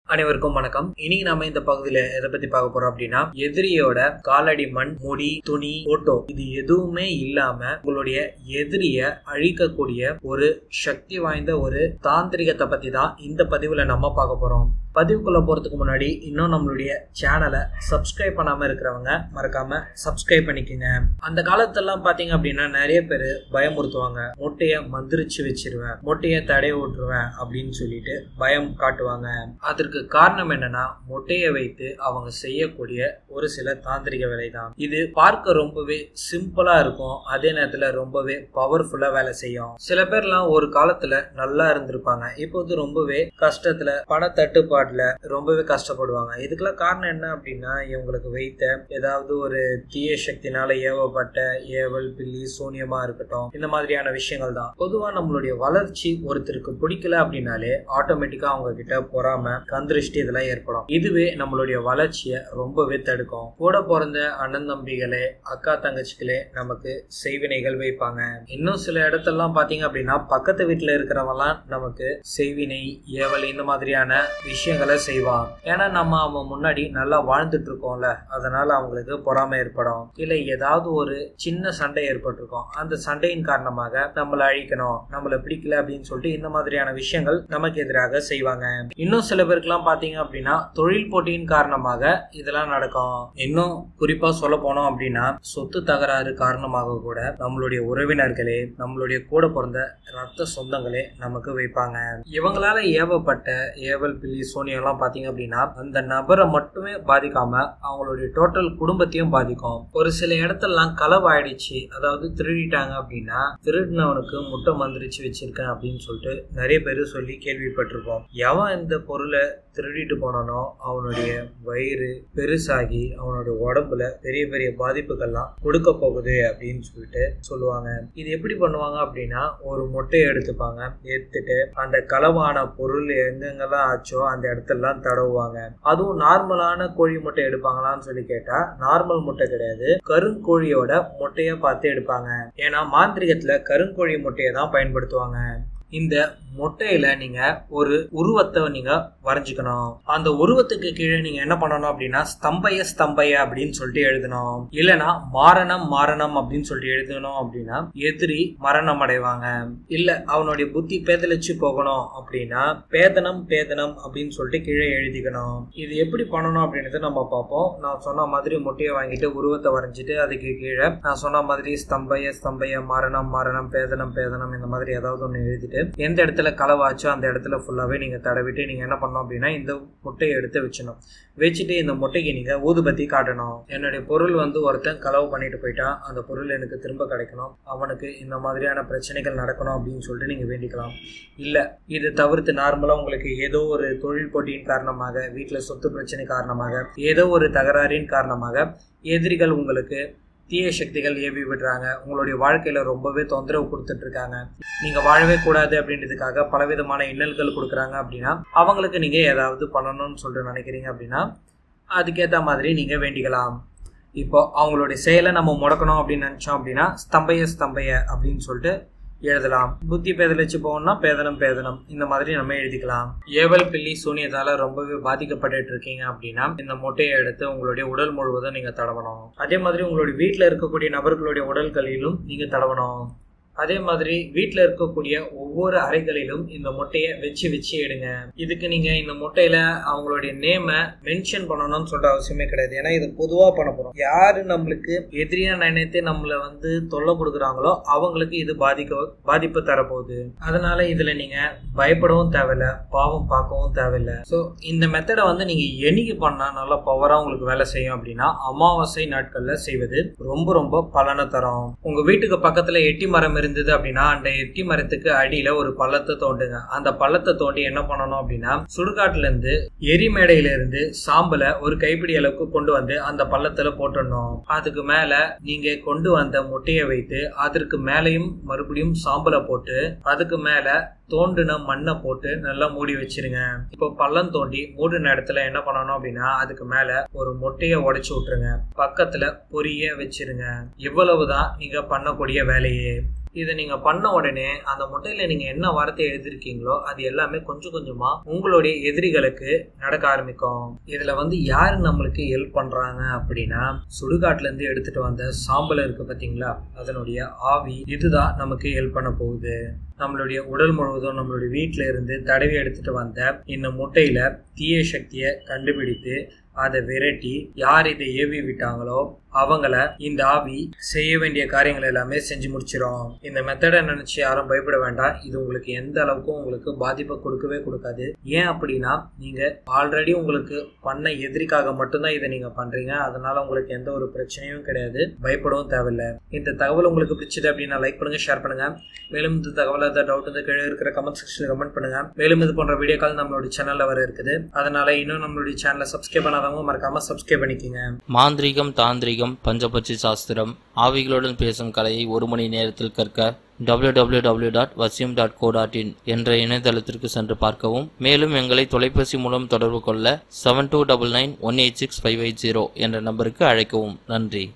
அனைவருக்கும் வணக்கம் இன்னைக்கு நாம இந்த பகுதியில எதை பத்தி பார்க்க போறோம் அப்படின்னா எதிரியோட காலடி மண் முடி துணி போட்டோ இது எதுவுமே இல்லாம உங்களுடைய எதிரிய அழிக்கக்கூடிய ஒரு சக்தி வாய்ந்த ஒரு தாந்திரிகத்தை பத்தி தான் இந்த பதிவுல நம்ம பார்க்க போறோம் பதிவுக்குள்ள போறதுக்கு முன்னாடி இன்னும் நம்மளுடைய சேனலை சப்ஸ்கிரைப் பண்ணாம இருக்கிறவங்க மறக்காம சப்ஸ்கிரைப் பண்ணிக்கோங்க அந்த காலத்தெல்லாம் பாத்தீங்க அப்படின்னா நிறைய பேர் பயமுறுத்துவாங்க மொட்டைய மந்திரிச்சு வச்சிருவேன் மொட்டைய தடை விட்டுருவேன் அப்படின்னு சொல்லிட்டு பயம் காட்டுவாங்க அதற்கு காரணம் என்னன்னா மொட்டையை வைத்து அவங்க செய்யக்கூடிய ஒரு சில தாந்திரிக வேலை தான் இது பார்க்க ரொம்பவே சிம்பிளா இருக்கும் அதே நேரத்துல ரொம்பவே பவர்ஃபுல்லா வேலை செய்யும் சில பேர்லாம் ஒரு காலத்துல நல்லா இருந்திருப்பாங்க இப்போது ரொம்பவே கஷ்டத்துல பண தட்டுப்பாடுல ரொம்பவே கஷ்டப்படுவாங்க இதுக்கெல்லாம் காரணம் என்ன அப்படின்னா இவங்களுக்கு வைத்த ஏதாவது ஒரு தீய சக்தினால ஏவப்பட்ட ஏவல் பில்லி சூனியமா இருக்கட்டும் இந்த மாதிரியான விஷயங்கள் தான் பொதுவா நம்மளுடைய வளர்ச்சி ஒருத்தருக்கு பிடிக்கல அப்படின்னாலே ஆட்டோமேட்டிக்கா அவங்க கிட்ட பொறாம கந்திருஷ்டி இதெல்லாம் ஏற்படும் இதுவே நம்மளுடைய வளர்ச்சியை ரொம்பவே தடுக்கும் கூட பிறந்த அண்ணன் தம்பிகளே அக்கா தங்கச்சிகளே நமக்கு செய்வினைகள் வைப்பாங்க இன்னும் சில இடத்தெல்லாம் பாத்தீங்க அப்படின்னா பக்கத்து வீட்டுல இருக்கிறவங்கலாம் நமக்கு செய்வினை ஏவல் இந்த மாதிரியான விஷயங்களை செய்வான் ஏன்னா நம்ம அவன் முன்னாடி நல்லா வாழ்ந்துட்டு இருக்கோம்ல அதனால அவங்களுக்கு பொறாமை ஏற்படும் இல்ல ஏதாவது ஒரு சின்ன சண்டை ஏற்பட்டிருக்கும் அந்த சண்டையின் காரணமாக நம்மளை அழிக்கணும் நம்மளை பிடிக்கல அப்படின்னு சொல்லிட்டு இந்த மாதிரியான விஷயங்கள் நமக்கு எதிராக செய்வாங்க இன்னும் சில பேருக்குலாம் பாத்தீங்க அப்படின்னா தொழில் போட்டியின் காரணமாக இதெல்லாம் நடக்கும் இன்னும் குறிப்பா சொல்ல போனோம் அப்படின்னா சொத்து தகராறு காரணமாக கூட நம்மளுடைய உறவினர்களே நம்மளுடைய கூட பிறந்த ரத்த சொந்தங்களே நமக்கு வைப்பாங்க இவங்களால ஏவப்பட்ட ஏவல் பில்லி சோனியெல்லாம் பாத்தீங்க அப்படின்னா அந்த நபரை மட்டுமே பாதிக்காம அவங்களுடைய டோட்டல் குடும்பத்தையும் பாதிக்கும் ஒரு சில இடத்தெல்லாம் களவாயிடுச்சு அதாவது திருடிட்டாங்க அப்படின்னா திருடினவனுக்கு முட்டை மந்திரிச்சு வச்சிருக்கேன் அப்படின்னு சொல்லிட்டு நிறைய பேர் சொல்லி கேள்விப்பட்டிருப்போம் எவன் இந்த பொருளை திருடிட்டு போனானோ அவனுடைய வயிறு பெருசாகி அவனுடைய உடம்புல பெரிய பெரிய பாதிப்புகள்லாம் கொடுக்க போகுது அப்படின்னு சொல்லிட்டு சொல்லுவாங்க இது எப்படி பண்ணுவாங்க அப்படின்னா ஒரு முட்டையை எடுத்துப்பாங்க எடுத்துட்டு அந்த களவான பொருள் எங்கெங்கெல்லாம் ஆச்சோ அந்த இடத்தெல்லாம் தடவுவாங்க அதுவும் நார்மலான கோழி முட்டை எடுப்பாங்களான்னு சொல்லி கேட்டா நார்மல் முட்டை கிடையாது கருங்கோழியோட முட்டைய பார்த்து எடுப்பாங்க ஏன்னா மாந்திரிகத்துல கருங்கோழி முட்டையை தான் பயன்படுத்துவாங்க இந்த மொட்டையில நீங்க ஒரு உருவத்தை நீங்க வரைஞ்சுக்கணும் அந்த உருவத்துக்கு கீழே நீங்க என்ன பண்ணணும் அப்படின்னா ஸ்தம்பய ஸ்தம்பய அப்படின்னு சொல்லிட்டு எழுதணும் இல்லனா மாரணம் மாரணம் அப்படின்னு சொல்லிட்டு எழுதணும் அப்படின்னா எதிரி மரணம் அடைவாங்க இல்ல அவனுடைய புத்தி பேதலிச்சு போகணும் அப்படின்னா பேதனம் பேதனம் அப்படின்னு சொல்லிட்டு கீழே எழுதிக்கணும் இது எப்படி பண்ணணும் அப்படின்றத நம்ம பார்ப்போம் நான் சொன்ன மாதிரி முட்டையை வாங்கிட்டு உருவத்தை வரைஞ்சிட்டு அதுக்கு கீழே நான் சொன்ன மாதிரி ஸ்தம்பய ஸ்தம்பய மரணம் மரணம் பேதனம் பேதனம் இந்த மாதிரி ஏதாவது ஒன்று எழுதிட்டு எந்த இடத்துல களவாச்சோ அந்த இடத்துல ஃபுல்லாகவே நீங்கள் தடவிட்டு நீங்கள் என்ன பண்ணணும் அப்படின்னா இந்த முட்டையை எடுத்து வச்சிடணும் வச்சுட்டு இந்த முட்டைக்கு நீங்கள் ஊதுபத்தி காட்டணும் என்னுடைய பொருள் வந்து ஒருத்தன் களவு பண்ணிட்டு போயிட்டான் அந்த பொருள் எனக்கு திரும்ப கிடைக்கணும் அவனுக்கு இந்த மாதிரியான பிரச்சனைகள் நடக்கணும் அப்படின்னு சொல்லிட்டு நீங்கள் வேண்டிக்கலாம் இல்லை இது தவிர்த்து நார்மலாக உங்களுக்கு ஏதோ ஒரு தொழில் போட்டியின் காரணமாக வீட்டில் சொத்து பிரச்சனை காரணமாக ஏதோ ஒரு தகராறின் காரணமாக எதிரிகள் உங்களுக்கு தீய சக்திகள் ஏவி விடுறாங்க உங்களுடைய வாழ்க்கையில ரொம்பவே தொந்தரவு கொடுத்துட்டு இருக்காங்க நீங்க வாழவே கூடாது அப்படின்றதுக்காக பலவிதமான இன்னல்கள் கொடுக்குறாங்க அப்படின்னா அவங்களுக்கு நீங்க ஏதாவது பண்ணணும்னு சொல்லிட்டு நினைக்கிறீங்க அப்படின்னா அதுக்கேற்ற மாதிரி நீங்க வேண்டிக்கலாம் இப்போ அவங்களுடைய செயலை நம்ம முடக்கணும் அப்படின்னு நினைச்சோம் அப்படின்னா ஸ்தம்பய ஸ்தம்பய அப்படின்னு சொல்லிட்டு எழுதலாம் புத்தி பேதலிச்சு போகணும்னா பேதனம் பேதனம் இந்த மாதிரி நம்ம எழுதிக்கலாம் ஏவல் பில்லி சூனியத்தால ரொம்பவே பாதிக்கப்பட்டு இருக்கீங்க அப்படின்னா இந்த முட்டையை எடுத்து உங்களுடைய உடல் முழுவதும் நீங்க தடவணும் அதே மாதிரி உங்களுடைய வீட்டில் இருக்கக்கூடிய நபர்களுடைய உடல்களிலும் நீங்க தடவணும் அதே மாதிரி வீட்டில் இருக்கக்கூடிய ஒவ்வொரு அறைகளிலும் இந்த முட்டையை வச்சு வச்சு எடுங்க இதுக்கு நீங்க இந்த முட்டையில அவங்களுடைய நேமை மென்ஷன் பண்ணணும்னு சொல்ற அவசியமே கிடையாது ஏன்னா இது பொதுவாக பண்ண போறோம் யாரு நம்மளுக்கு எதிரியா நினைத்து நம்மளை வந்து தொல்லை கொடுக்குறாங்களோ அவங்களுக்கு இது பாதிக்க பாதிப்பு தரப்போகுது அதனால இதுல நீங்க பயப்படவும் தேவையில்ல பாவம் பார்க்கவும் தேவையில்ல ஸோ இந்த மெத்தடை வந்து நீங்க என்னைக்கு பண்ணா நல்லா பவரா உங்களுக்கு வேலை செய்யும் அப்படின்னா அமாவாசை நாட்கள்ல செய்வது ரொம்ப ரொம்ப பலனை தரும் உங்க வீட்டுக்கு பக்கத்துல எட்டி மரம் இருந்தது அப்படின்னா அந்த எட்டி மரத்துக்கு அடியில ஒரு பள்ளத்தை தோண்டுங்க அந்த பள்ளத்தை தோண்டி என்ன பண்ணணும் அப்படின்னா சுடுகாட்டுல இருந்து எரிமேடையில இருந்து சாம்பலை ஒரு கைப்பிடி அளவுக்கு கொண்டு வந்து அந்த பள்ளத்துல போட்டுடணும் அதுக்கு மேல நீங்க கொண்டு வந்த முட்டையை வைத்து அதற்கு மேலையும் மறுபடியும் சாம்பலை போட்டு அதுக்கு மேல தோண்டுன மண்ணை போட்டு நல்லா மூடி வச்சிருங்க இப்போ பள்ளம் தோண்டி மூடின இடத்துல என்ன பண்ணணும் அப்படின்னா அதுக்கு மேல ஒரு முட்டையை உடைச்சு விட்டுருங்க பக்கத்துல பொரிய வச்சிருங்க இவ்வளவுதான் நீங்க பண்ணக்கூடிய வேலையே இதை நீங்க பண்ண உடனே அந்த முட்டையில நீங்க என்ன வார்த்தை எழுதிருக்கீங்களோ அது எல்லாமே கொஞ்சம் கொஞ்சமா உங்களுடைய எதிரிகளுக்கு நடக்க ஆரம்பிக்கும் இதுல வந்து யாரு நம்மளுக்கு ஹெல்ப் பண்றாங்க அப்படின்னா சுடுகாட்டுல இருந்து எடுத்துட்டு வந்த சாம்பல் இருக்கு பாத்தீங்களா அதனுடைய ஆவி இதுதான் நமக்கு ஹெல்ப் பண்ண போகுது நம்மளுடைய உடல் முழுவதும் நம்மளுடைய வீட்டில இருந்து தடவி எடுத்துட்டு வந்த இந்த முட்டையில தீய சக்தியை கண்டுபிடித்து அதை விரட்டி யார் இதை ஏவி விட்டாங்களோ அவங்கள இந்த ஆவி செய்ய வேண்டிய காரியங்கள் எல்லாமே செஞ்சு முடிச்சிடும் இந்த மெத்தடை நினைச்சு யாரும் பயப்பட வேண்டாம் இது உங்களுக்கு எந்த அளவுக்கும் உங்களுக்கு பாதிப்பை கொடுக்கவே கொடுக்காது ஏன் அப்படின்னா நீங்க ஆல்ரெடி உங்களுக்கு பண்ண எதிரிக்காக மட்டும்தான் இதை நீங்க பண்றீங்க அதனால உங்களுக்கு எந்த ஒரு பிரச்சனையும் கிடையாது பயப்படவும் தேவையில்லை இந்த தகவல் உங்களுக்கு பிடிச்சது அப்படின்னா லைக் பண்ணுங்க ஷேர் பண்ணுங்க மேலும் இந்த தகவல் ஏதாவது டவுட் வந்து கீழே இருக்கிற கமெண்ட் செக்ஷன்ல கமெண்ட் பண்ணுங்க மேலும் இது போன்ற வீடியோக்கள் நம்மளுடைய சேனல்ல வர இருக்குது அதனால இன்னும் நம்மளுடைய சேனலை சப்ஸ்கிரைப் பண்ணாதவங்க மறக்காம சப்ஸ்கிரைப் பண்ணிக்கோங்க மாந்திரீகம் தாந்திரிகம் பஞ்சபட்சி சாஸ்திரம் ஆவிகளுடன் பேசும் கலையை ஒரு மணி நேரத்தில் கற்க www.vasyum.co.in டாட் வசியம் டாட் கோ டாட் இன் என்ற இணையதளத்திற்கு சென்று பார்க்கவும் மேலும் எங்களை தொலைபேசி மூலம் தொடர்பு கொள்ள seven two double nine one eight six five eight zero என்ற நம்பருக்கு அழைக்கவும் நன்றி